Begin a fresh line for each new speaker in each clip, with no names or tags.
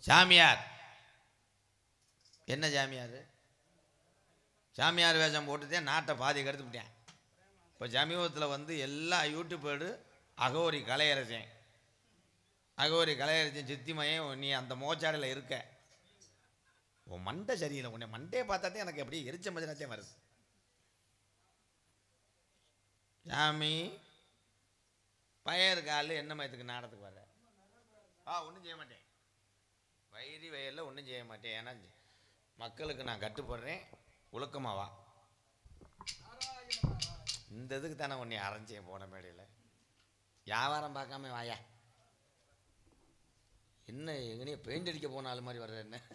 சாமியார் என்ன சாமியார் சாமியார் வேஷம் போட்டுட்டேன் நாட்டை பாதி கெடுத்துவிட்டேன் இப்போ சமீபத்தில் வந்து எல்லா யூடியூபேடு அகோரி கலையரசன் அகோரி கலையரசன் சித்திமையும் நீ அந்த மோச்சாடில் இருக்க உன் மண்டை சரியில்லை உன்னை மண்டையை பார்த்தாதே எனக்கு அப்படியே எரிச்ச மஜனாச்சே வருது சாமி பையன் காலில் என்ன மயத்துக்கு நாடத்துக்கு வர ஆ ஒன்றும் செய்ய மாட்டேன் வயிறு வயலில் ஒன்றும் செய்ய மாட்டேன் ஏன்னா மக்களுக்கு நான் கட்டுப்படுறேன் ஒழுக்கமாக வா இந்த இதுக்கு தானே உன்னை அரைஞ்சேன் போன மேடையில் வியாபாரம் பார்க்காம வாயா என்ன எங்கனையே பெயிண்ட் அடிக்க போன ஆள் மாதிரி வர்ற என்ன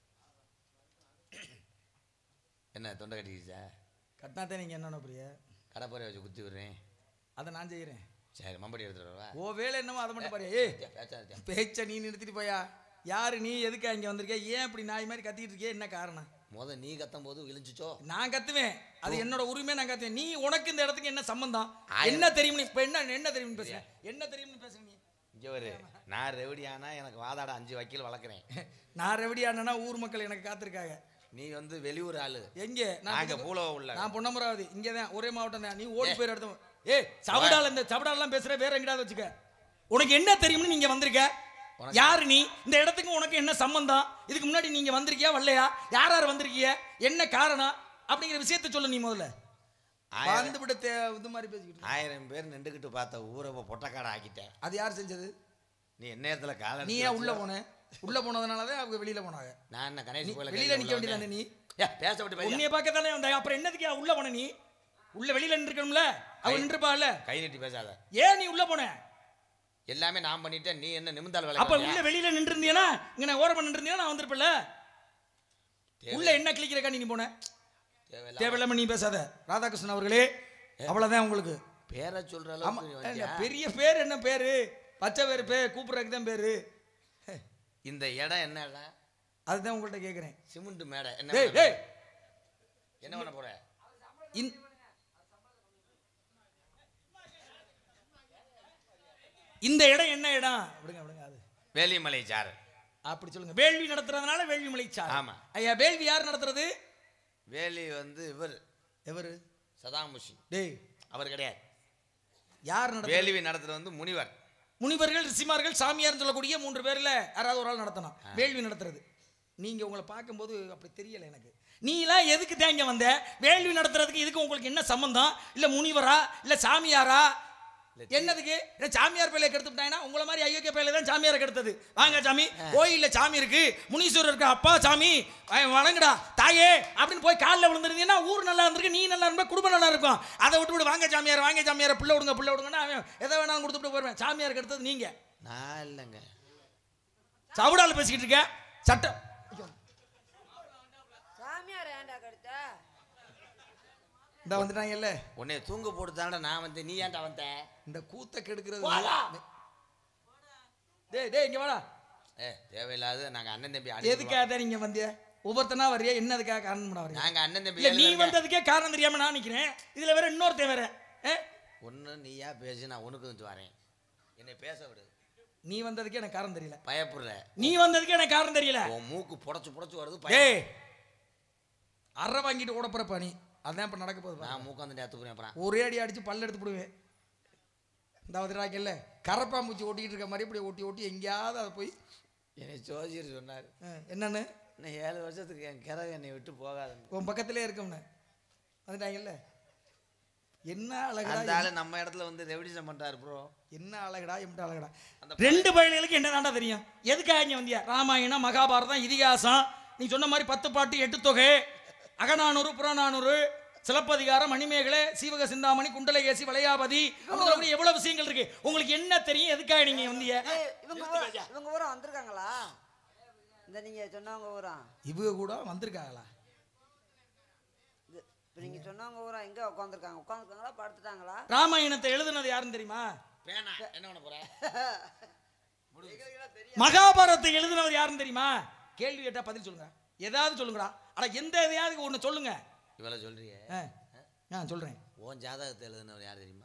என்ன தொண்டை கட்டிக்கிச்சா
கட்டினாத்தான் நீங்கள் என்னென்ன பிரிய
கடப்பாறை வச்சு குத்தி விடுறேன்
அதை நான் செய்கிறேன்
சரி மம்படி எடுத்துட்டு வரவா
ஓ வேலை என்னமோ அதை மட்டும் பாரு ஏய்
பேச்சா
பேச்ச நீ நிறுத்திட்டு போயா யாரு நீ எதுக்கு இங்கே வந்திருக்க ஏன் இப்படி நாய் மாதிரி கத்திட்டு இருக்கிய என்ன காரணம்
முத நீ கத்தும் போது இழிஞ்சிச்சோ
நான் கத்துவேன் அது என்னோட உரிமை நான் கத்துவேன் நீ உனக்கு இந்த இடத்துக்கு என்ன சம்பந்தம்
ஆயிரம்.
என்ன தெரியும் நீ இப்ப என்ன என்ன தெரியும் பேசுற என்ன தெரியும்னு பேசுற நீ
இங்கே வரு நான் ரெவடியானா எனக்கு வாதாட அஞ்சு வக்கீல் வளர்க்குறேன்
நான் ரெவடி ஆனா ஊர் மக்கள் எனக்கு காத்திருக்காங்க
நீ வந்து வெளியூர் ஆளு
எங்கே
நாங்க
நான்
பூலவ உள்ள
நான் பொன்னமராவதி இங்கே தான் ஒரே மாவட்டம் தான் நீ ஓடி போயிரு இடத்து ஏய் சவடால இந்த சவடாலாம் பேசுற வேற எங்கடாவது வச்சுக்க உனக்கு என்ன தெரியும்னு நீங்க வந்திருக்க
உனக்கு-
யாரு நீ இந்த இடத்துக்கு உனக்கு என்ன சம்பந்தம் இதுக்கு முன்னாடி நீங்க வந்திருக்கியா வரலையா யார் யார் வந்திருக்கீங்க என்ன காரணம் அப்படிங்கிற விஷயத்த சொல்லு நீ முதல்ல
ஆயிரம்
வந்து விட தே- இது மாதிரி பேசிக்கிட்டு இருக்க.
ஆயிரம் பேர் நின்றுக்கிட்டு பார்த்த ஊரை இப்போ பொட்டக்காடை ஆக்கிட்டேன்
அது யார் செஞ்சது
நீ என்ன நேரத்துல கால
நீ ஏன் உள்ள போன உள்ள போனதுனால தான் அவங்க வெளியில போனாங்க
நான் என்ன கணேஷ்
நீ
கோயில
வெளியில நிக்க வேண்டியதானே நீ
பேச விட்டு போய்
உன்னைய பார்க்க தானே வந்தாங்க அப்புறம் என்னதுக்கு உள்ள போன நீ உள்ள வெளியில நின்றுக்கணும்ல அவ நின்றுப்பாள்ல
கை நீட்டி பேசாத
ஏன் நீ உள்ள போன
எல்லாமே நான் பண்ணிட்டேன் நீ என்ன நிமிந்தால் வேலை
அப்ப உள்ள வெளியில நின்று இருந்தியனா இங்க நான் ஓரமா நின்று இருந்தியா நான் வந்திருப்பேன்ல உள்ள என்ன கிளிக்கிறக்கா நீ போன
தேவையில்ல
தேவையில்லாம நீ பேசாத ராதாகிருஷ்ணன் அவர்களே அவ்வளவுதான் உங்களுக்கு
பேரை சொல்ற
ஆமா
அளவுக்கு
ஏங்க,
வந்தியா?
பெரிய பேர் என்ன பேரு பச்சை பேர் பேர் கூப்பிடுறதுக்கு தான் பேரு
இந்த இடம் என்ன இடம்
அதுதான் உங்கள்ட்ட கேக்குறேன்
சிமெண்ட் மேடை என்ன
டேய்
பண்ண
டேய்
போற? என்ன பண்ண போற
இந் இந்த இடம் என்ன இடம் விடுங்க விடுங்க அது
வேலிமலை சார்
அப்படி சொல்லுங்க வேள்வி நடத்துறதுனால வேள்வி மலைச்சார்
ஆமா.
ஐயா வேள்வி யார் நடத்துறது
வேலி வந்து இவர்
எவரு
சதாமுஷி
டேய்
அவர் கிடையாது
யார் நடத்துறது
வேலிவி நடத்துறது வந்து முனிவர்
முனிவர்கள் ரிஷிமார்கள் சாமியார்னு சொல்லக்கூடிய மூன்று பேர்ல யாராவது ஒரு ஆள் நடத்தணும் வேள்வி நடத்துறது நீங்க உங்களை பார்க்கும்போது அப்படி தெரியல எனக்கு நீலாம் எதுக்கு தான் இங்க வந்த வேள்வி நடத்துறதுக்கு இதுக்கு உங்களுக்கு என்ன சம்பந்தம் இல்ல முனிவரா இல்ல சாமியாரா என்னதுக்கு இல்ல சாமியார் பேலையை கெடுத்து விட்டாங்கன்னா உங்களை மாதிரி ஐயோக்கிய பேலை தான் சாமியாரை கெடுத்தது வாங்க சாமி கோயில்ல சாமி இருக்கு முனீஸ்வரர் இருக்கு அப்பா சாமி அஹ் வணங்குடா தாயே அப்படின்னு போய் காலில் விழுந்துருந்தீங்கன்னா ஊர் நல்லா இருந்திருக்கு நீ நல்லா இருந்தா குடும்பம் நல்லா இருக்கும் அதை விட்டு விட்டு வாங்க சாமியார் வாங்க சாமியார் பிள்ளை விடுங்க பிள்ளை விடுங்கன்னா அவன் எதை வேணாலும் கொடுத்துட்டு போயிருவேன் சாமியார் கெடுத்தது நீங்க
நான் இல்லைங்க
சவுடால பேசிக்கிட்டு இருக்க சட்டம் ஐயோ,
சாமியார் ஏன்டா கடுத்த
இந்த வந்துட்டாங்கல்ல
உன்னை தூங்க போட்டு தானடா நான் வந்து நீ ஏன்டா வந்த
இந்த கூத்த கெடுக்கிறது
வாடா.
டேய் டேய் இங்க வாடா
ஏ தேவையில்லாத நாங்க அண்ணன் தம்பி அடி
எதுக்காக நீங்க வந்திய ஒவ்வொருத்தனா வரியா என்னதுக்காக காரணம் பண்ண வரியா
நாங்க அண்ணன் தம்பி
இல்ல நீ வந்ததுக்கே காரணம் தெரியாம நான் நிக்கிறேன் இதுல வேற இன்னொருத்தன் வேற ஏ?
ஒன்று நீயா பேசி நான் உனக்கு வந்து வரேன் என்னை பேச விடு
நீ வந்ததுக்கே எனக்கு காரணம் தெரியல
பயப்படுற
நீ வந்ததுக்கே எனக்கு காரணம் தெரியல
உன் மூக்கு புடச்சு புடச்சு வருது பய-
டேய் அரை வாங்கிட்டு ஓடப்போறப்பா நீ அதான் இப்ப நடக்க போகுது பாரு.
நான் மூக்கு வந்து நேற்று அப்புறம்
ஒரே அடி அடிச்சு பல்ல எடுத்து போடுவேன் இந்த வந்துடாக்கல்ல கரப்பாம்பூச்சி ஓட்டிக்கிட்டு இருக்க மாதிரி இப்படி ஓட்டி ஓட்டி எங்கேயாவது அதை போய்
என்னை ஜோசியர் சொன்னார்
அஹ், என்னன்னு
இன்னும் ஏழு வருஷத்துக்கு என் கிரகம் என்னை விட்டு போகாதுன்னு
உன் பக்கத்திலே இருக்கோம்னு வந்துட்டாங்கல்ல என்ன அழகடா
அந்த ஆளு நம்ம இடத்துல வந்து ரெவடிசம் பண்றாரு ப்ரோ
என்ன அழகடா எம்பிட்ட அழகடா
அந்த
ரெண்டு பயல்களுக்கு என்ன தாண்டா தெரியும் எதுக்காக இங்க வந்தியா ராமாயணம் மகாபாரதம் இதிகாசம் நீ சொன்ன மாதிரி பத்து பாட்டு எட்டு தொகை அகநானூறு புறநானூறு சிலப்பதிகாரம் மணிமேகலை சீவக சிந்தாமணி குண்டலகேசி வளையாபதி அப்படி சொல்லக்கூடிய எவ்வளவு விஷயங்கள் இருக்கு உங்களுக்கு என்ன தெரியும் எதுக்காக நீங்க வந்தீங்க
ஏய், இவங்க ஊரா இவங்க ஊரா வந்திருக்காங்களா இந்த நீங்க சொன்னவங்க ஊரா
இவங்க கூட வந்திருக்காங்களா
இது இப்போ நீங்க சொன்னவங்க ஊரா எங்க உட்காந்துருக்காங்க உட்காந்துருக்காங்களா படுத்துட்டாங்களா
ராமாயணத்தை எழுதுனது யாருன்னு தெரியுமா
பேனா என்ன பண்ண போற
மகாபாரதத்தை எழுதுனவர் யாருன்னு தெரியுமா கேள்வி கேட்டா பதில் சொல்லுங்க ஏதாவது சொல்லுங்கடா ஆனா எந்த எதையாவது ஒண்ணு சொல்லுங்க
இவளை சொல்றியே
ஆ, ஆ சொல்றேன்
உன் ஜாதகத்தை எழுதுனவர் யார் தெரியுமா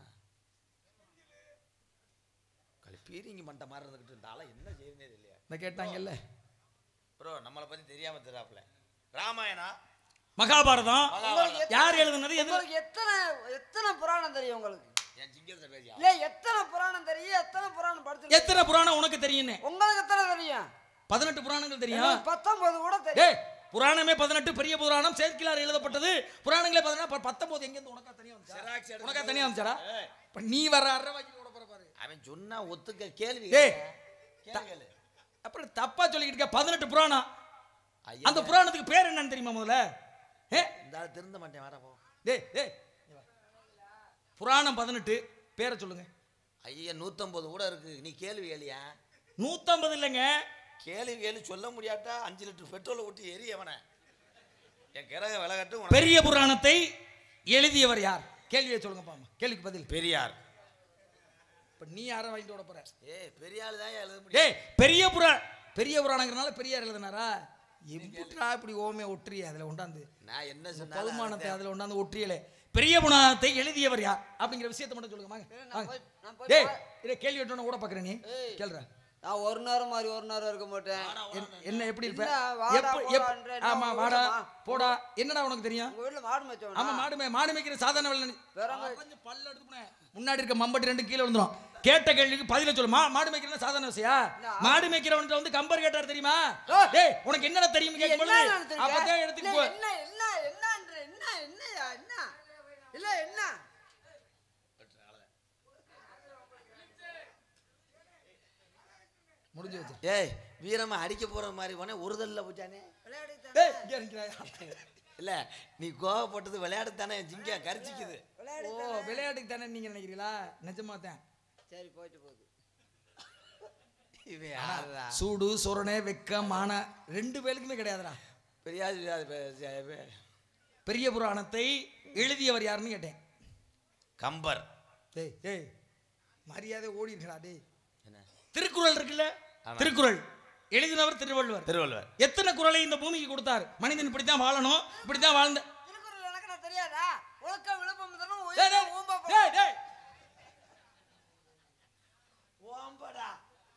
கழி பீரிங்கி மண்ட மாதிரி இருந்துக்கிட்டு இருந்தாலும் என்ன செய்யுதுனே தெரியல
இந்த கேட்டாங்கல்ல
ப்ரோ நம்மளை பத்தி தெரியாம தெரியாப்புல ராமாயணா
மகாபாரதம்
உங்களுக்கு எத்தனை-
யார் எழுதுனது எது
உங்களுக்கு எத்தனை எத்தனை புராணம் தெரியும் உங்களுக்கு
என் சிங்கத்தை பேசியா
இல்ல எத்தனை புராணம் தெரியும் எத்தனை புராணம் படிச்சு
எத்தனை புராணம் உனக்கு தெரியும்னு
உங்களுக்கு எத்தனை தெரியும்
பதினெட்டு புராணங்கள் தெரியும்
எனக்கு பத்தொன்பது கூட தெரியும்
டேய் புராணமே பதினெட்டு பெரிய புராணம் சேர்க்கிலார் எழுதப்பட்டது புராணங்களே பதினெட்டு பத்தொன்பது எங்க இருந்து உனக்கா தனியா வந்துச்சா
Xerox எடுத்து
உனக்கா தனியா வந்துச்சாடா
ஏய்.
இப்ப நீ வர அரை வாங்கி ஓட போற பாரு
அவன் சொன்னா ஒத்துக்க கேள்வி
டேய்.
கேளு. கேளு, கேளு.
அப்புறம் தப்பா சொல்லிக்கிட்டு இருக்க பதினெட்டு புராணம்
ஐயா,
அந்த புராணத்துக்கு பேர் என்னன்னு தெரியுமா முதல்ல ஏ
இந்த ஆளு திருந்த மாட்டேன் வாடா போ
டேய் டேய் இங்க வா. புராணம் பதினெட்டு பேரை சொல்லுங்க
ஐயா நூத்தம்பது கூட இருக்கு நீ கேள்வி கேளியா
நூத்தம்பது இல்லைங்க
கேள்வி கேள்வி சொல்ல முடியாட்டா அஞ்சு லிட்டர் பெட்ரோலை ஊட்டி எரி அவனை என் கிரக விலகட்டும் உனக்கு
பெரிய புராணத்தை எழுதியவர் யார் கேள்வியை சொல்லுங்க பாமா கேள்விக்கு பதில்
பெரியார்
இப்ப நீ யாரை வாங்கிட்டு ஓட போற
ஏய் பெரிய ஆளு தான் எழுத முடியும்
டேய் பெரிய புரா பெரிய புராணங்கிறனால பெரியார் எழுதினாரா எம்புட்ரா இப்படி ஓமே ஒற்றிய அதுல உண்டாந்து
நான் என்ன சொன்னாலும்
பகுமானத்தை அதுல உண்டாந்து ஒற்றியலே பெரிய புராணத்தை எழுதியவர் யார் அப்படிங்கிற விஷயத்தை மட்டும் சொல்லுங்க வாங்க,
நான்
வாங்க
போய்- நான் போய்
டேய்
பா-
இதை கேள்வி விட்டோன்னு கூட பாக்குற நீ
ஏய்.
கேள்ற
நான் ஒரு நேரம் மாதிரி ஒரு நேரம் இருக்க மாட்டேன்
என்- என்ன எப்படி இருப்ப
என்ன, வாடா,
எப்ப- எப்-
போடான்ற என்ன
ஆமா
உங்க
வாடா
வீட்டுல வா.
போடா என்னடா உனக்கு தெரியும்
உங்க வீட்டுல மாடு மேய்ச்சவனா?
ஆமா மாடு மே மாடு மேய்க்கிற சாதாரண வேலை நினை-
வேறங்க.
கொஞ்சம் பல்ல எடுத்து போனேன். முன்னாடி இருக்க மம்பட்டி ரெண்டு கீழே விழுந்துரும் கேட்ட கேள்விக்கு பதில சொல்லு மா மாடு மேய்க்கிறது சாதாரண விஷயம் மாடு மேய்க்கிறவன்ட்ட வந்து கம்பர் கேட்டார் தெரியுமா
ஏய்.
டேய் உனக்கு என்னடா தெரியும்
நீ
கேட்கும்
என்ன
பொழுது
நினைச்சிருக்க?
அப்பதான் எடுத்துட்டு
இல்ல,
போ
என்ன என்ன என்னன்ற என்ன என்னயா என்ன இல்ல என்ன
முடிஞ்சு வச்சு
ஏய் வீரமா அடிக்க போற மாதிரி போனே ஒருதல்ல போச்சானே
விளையாடித்தானே?
டேய் இங்க இருக்கிறாயா
இல்ல நீ கோவப்பட்டது விளையாட்டு தானே ஜிங்கியா கரிச்சிக்குது
விளையாடி
ஓ விளையாட்டுக்கு தானே நீங்க நினைக்கிறீங்களா நிஜமா தான்
சரி போயிட்டு போகுது
இவன் யாருடா
சூடு சொரணை வெக்கம் மான ரெண்டு பேருக்குமே கிடையாதுடா
பெரியாது பெரியாது பெ- பெ-
பெரிய புராணத்தை எழுதியவர் யாருன்னு கேட்டேன்
கம்பர்
டேய் டேய் மரியாதை ஓடி இருக்கடா டேய்
என்ன
திருக்குறள் இருக்குல்ல
ஆமா.
திருக்குறள் எழுதினவர் திருவள்ளுவர்
திருவள்ளுவர்
எத்தனை குறளை இந்த பூமிக்கு கொடுத்தார் மனிதன் இப்படித்தான் வாழணும் இப்படித்தான் வாழ்ந்த
திருக்குறள் எனக்கு நான் தெரியாதா ஒழுக்கம் விழுப்பம் தரணும்
டேய்,
உயர்வு
டேய்,
ஊம்ப
டேய், டேய்.
ஓம்படா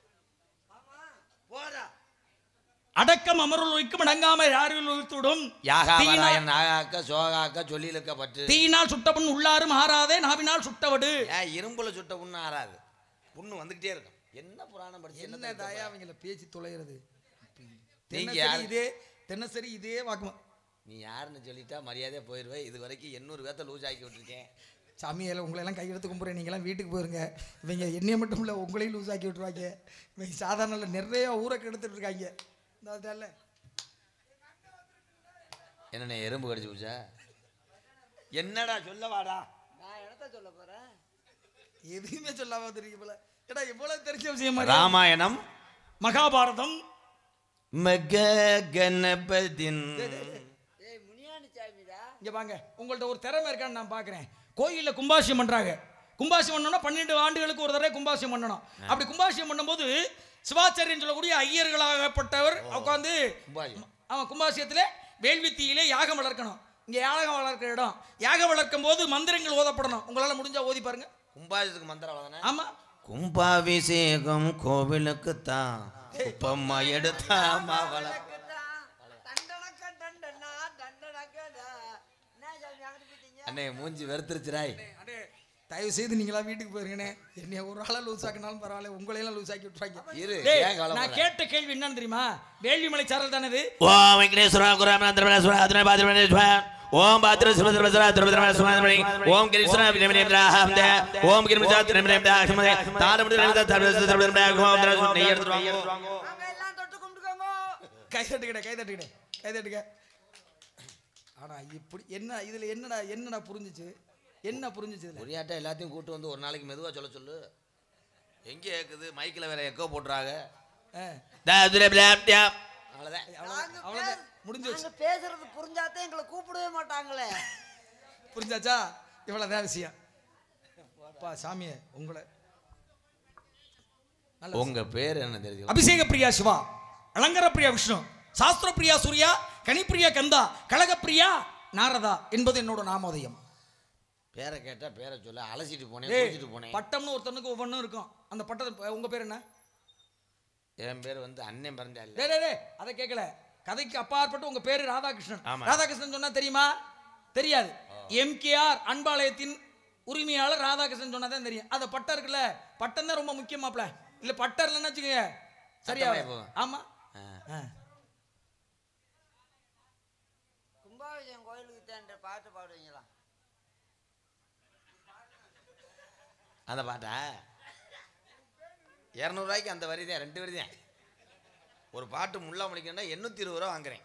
போடா
அடக்கம் அமருள் வைக்கும் அடங்காம யாரில் உயிர்த்துடும்
யாகாவராயன் நாகாக்க சோகாக்க சொல்லியிருக்க பட்டு
தீயினால் சுட்டபுண் உள்ளாரும் ஆறாதே நாவினால் சுட்டவடு
ஏன் இரும்புல சுட்ட புண்ணு ஆறாது புண்ணு வந்துகிட்டே இருக்கும் என்ன புராணம் படிச்சு
என்ன
என்ன
தாயா அவங்கள பேச்சு தொலைகிறது
நீங்க
தினசரி
யாரு?
இதே தினசரி இதே வாக்குமா
நீ யாருன்னு சொல்லிட்டா மரியாதையா போயிடுவேன் இது வரைக்கும் எண்ணூறு பேர்த்த லூஸ் ஆக்கி விட்டுருக்கேன்
சாமியால உங்களை எல்லாம் கையெடுத்து கும்பிட்றேன் நீங்களாம் வீட்டுக்கு போயிருங்க இவங்க என்னைய மட்டும் இல்லை உங்களையும் லூஸ் ஆக்கி விட்டுருவாங்க இவங்க சாதாரண இல்ல, நிறைய ஊரை கெடுத்துட்டு இருக்காங்க இந்த அதால
என்ன எறும்பு கடிச்சு போச்சா என்னடா சொல்ல வாடா
நான் என்னத்த சொல்ல போறேன்
எதுவுமே சொல்லாம தெரியும் போல ஏடா எவ்வளவு தெரிஞ்ச விஷயமா இருக்கு?
ராமாயணம்
மகாபாரதம்
மக கணபதின்
ஏய் முனியாண்டி சாமிடா
இங்க வாங்க உங்கள்ட்ட ஒரு திறமை இருக்கான்னு நான் பார்க்குறேன் கோயிலில் கும்பாசியம் பண்றாங்க கும்பாசியம் பண்ணோம்னா பன்னெண்டு ஆண்டுகளுக்கு ஒரு தடவை கும்பாசியம் பண்ணணும் அப்படி கும்பாசியம் பண்ணும்போது சிவாச்சாரியன் சொல்லக்கூடிய ஐயர்களாகப்பட்டவர் உட்காந்து
கும்பாசியம்.
அவன் கும்பாசியத்தில் வேள்வித்தியிலே யாகம் வளர்க்கணும் இங்கே யாகம் வளர்க்கிற இடம் யாகம் வளர்க்கும் போது மந்திரங்கள் ஓதப்படணும் உங்களால் முடிஞ்சா ஓதி பாருங்க
கும்பாபிஷேகத்துக்கு மந்திரம் அவ்வளோதானே
ஆமா
கும்பாபிஷேகம் கோவிலுக்கு தான் குப்பம்மா எடுத்தா மாவளம்
தண்டனக்க தண்டனா தண்டனக்கடா என்ன சாமி அங்கிட்டு போயிட்டீங்க
அண்ணே மூஞ்சி வெறுத்துருச்சுராய்
அடே தயவு செய்து நீங்களா வீட்டுக்கு போயிருங்கண்ணே என்னைய ஒரு ஆளா லூஸ் ஆக்கினாலும் பரவாயில்ல உங்களையெல்லாம் லூஸ் ஆக்கி விட்டுறாங்க
இரு
டேய்,
ஏன் கவலைப்படுற?
நான் கேட்ட கேள்வி என்னன்னு தெரியுமா வேள்விமலை சாரல் தானே இது
ஓம் வெங்கடேஸ்வரா குராமந்திரமேஸ்வரா அதுன பாத்திரமேஸ்வரா ஓம் பாத்திர சுபதிரமேஸ்வரா திருபதிரமேஸ்வரா ஓம் கிரீஸ்வரா வினமேந்திராஹம் தே ஓம் கிரிமஜா திருமேந்திராஹம் தே தாரமுடிரமேந்திரா திருபதிரமேந்திரா ஓம் திரசு நெய் எடுத்து வாங்க
நாங்க எல்லாம் தொட்டு கும்பிட்டுக்கோங்க
கை தட்டுக்கிட கை தட்டுக்கிட கை தட்டுக்க ஆனா இப்படி என்ன இதுல என்னடா என்னடா புரிஞ்சுச்சு என்ன புரிஞ்சுச்சு இதுல
ஒரியாட்டா எல்லாத்தையும் கூட்டு வந்து ஒரு நாளைக்கு மெதுவா சொல்ல சொல்லு எங்க கேக்குது மைக்கில் வேற எக்கோ போட்டுறாங்க
ஆ,
அவ்வளோதான்
அவ்வளவுதான் அவ்வளவுதான் முடிஞ்சு வச்சு
நாங்க பேசுறது புரிஞ்சாதான் எங்களை கூப்பிடவே மாட்டாங்களே
புரிஞ்சாச்சா இவ்வளவுதான் விஷயம் அப்பா சாமியே உங்களை நல்ல
உங்க பேர் என்ன தெரியும்
அபிஷேக பிரியா சிவா அலங்கர பிரியா விஷ்ணு சாஸ்திர பிரியா சூர்யா கனிப்பிரியா கந்தா கழகப்பிரியா நாரதா என்பது என்னோட நாமோதயம்
பேரை கேட்டா பேரை சொல்ல அலசிட்டு போனேன்
ஏய்,
குடிச்சிட்டு போனேன்
பட்டம்னு ஒருத்தனுக்கு ஒவ்வொன்றும் இருக்கும் அந்த பட்டத்தை உங்க பேர் என்ன
என் பேர் வந்து அண்ணன் பிறந்தா இல்லை
டேய் டேய் டேய் அதை கேட்கல கதைக்கு அப்பாற்பட்டு உங்க பேரு ராதாகிருஷ்ணன்
ஆமா.
ராதாகிருஷ்ணன் சொன்னா தெரியுமா தெரியாது எம்கேஆர் அன்பாலயத்தின் உரிமையாளர் ராதாகிருஷ்ணன் சொன்னா தான் தெரியும் அந்த பட்டம் இருக்குல்ல பட்டம் தான் ரொம்ப முக்கியமாப்ல இல்ல பட்டம் இல்லைன்னு வச்சுக்கோங்க சரியா
சத்தமாயி போகும்.
ஆமா
ஆ.
ஆ.
கும்பாபிஷேகம் கோயிலுக்கு தேன்ற பாட்டு பாடுவீங்களா
அந்த பாட்டா இரநூறுவாய்க்கு அந்த வரி தான் ரெண்டு வரி தான் ஒரு பாட்டு முல்லா முடிக்கணும்னா எண்ணூற்றி இருபது ரூபா வாங்குறேன்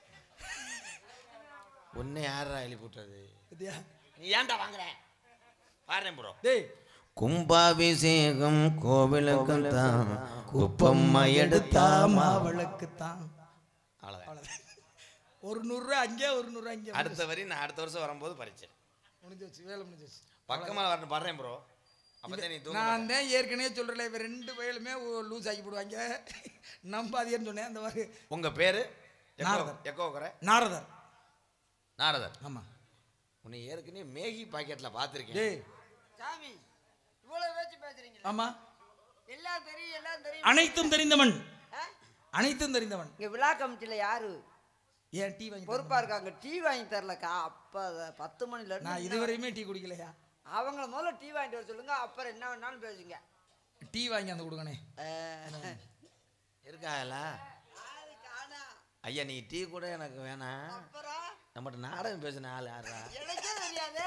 ஒன்று யாரா எழுப்பி விட்டது
பாத்தியா?
நீ ஏன்டா வாங்குற பாருறேன் ப்ரோ
டேய்
கும்பாபிஷேகம் கோவிலுக்கு தான் குப்பம்மா எடுத்தா
மாவளுக்கு தான்
அவ்வளோதான்
ஒரு நூறுரூவா அங்கே ஒரு நூறுரூவா இங்கே
அடுத்த வரி நான் அடுத்த வருஷம் வரும்போது பறிச்சேன்
முடிஞ்சு வச்சு வேலை முடிஞ்சு வச்சு
பக்கமாக வரணும் பாடுறேன் ப்ரோ அப்போ நீ தூங்க
நான் தான் ஏற்கனவே சொல்கிறேன் இப்போ ரெண்டு வயலுமே லூஸ் ஆக்கி போடுவாங்க நம்பாதியன்னு சொன்னேன் அந்த மாதிரி
உங்கள் பேர்
நாரதர்.
எக்கோ குறை
நாரதர்
நாரதர்
ஆமாம்
உன்னை ஏற்கனவே மேகி பாக்கெட்டில் பார்த்துருக்கேன்
டேய்
சாமி இவ்வளவு பேச்சு பேசுறீங்களா
ஆமாம்
எல்லாம் தெரியும் எல்லாம் தெரியும்
அனைத்தும் தெரிந்தவன்
ஆ?
அனைத்தும் தெரிந்தவன்
இங்க விழா கமிட்டியில யாரு
ஏன் டீ வாங்கி
பொறுப்பா இருக்காங்க டீ வாங்கி தரலக்கா அப்ப அத பத்து மணில
நான்
இருந்து
இதுவரையுமே டீ குடிக்கலையா
அவங்கள முதல்ல டீ வாங்கிட்டு வர சொல்லுங்க அப்புறம் என்ன வேணாலும் பேசுங்க
டீ வாங்கி அந்த கொடுங்கண்ணே
அஹ்,
இருக்காங்களா
ஆளு காணா.
ஐயா நீ டீ கூட எனக்கு வேணாம்
அப்புறம்
நம்மகிட்ட நாடகம் பேசின ஆள் யாரா
எனக்கே தெரியாதே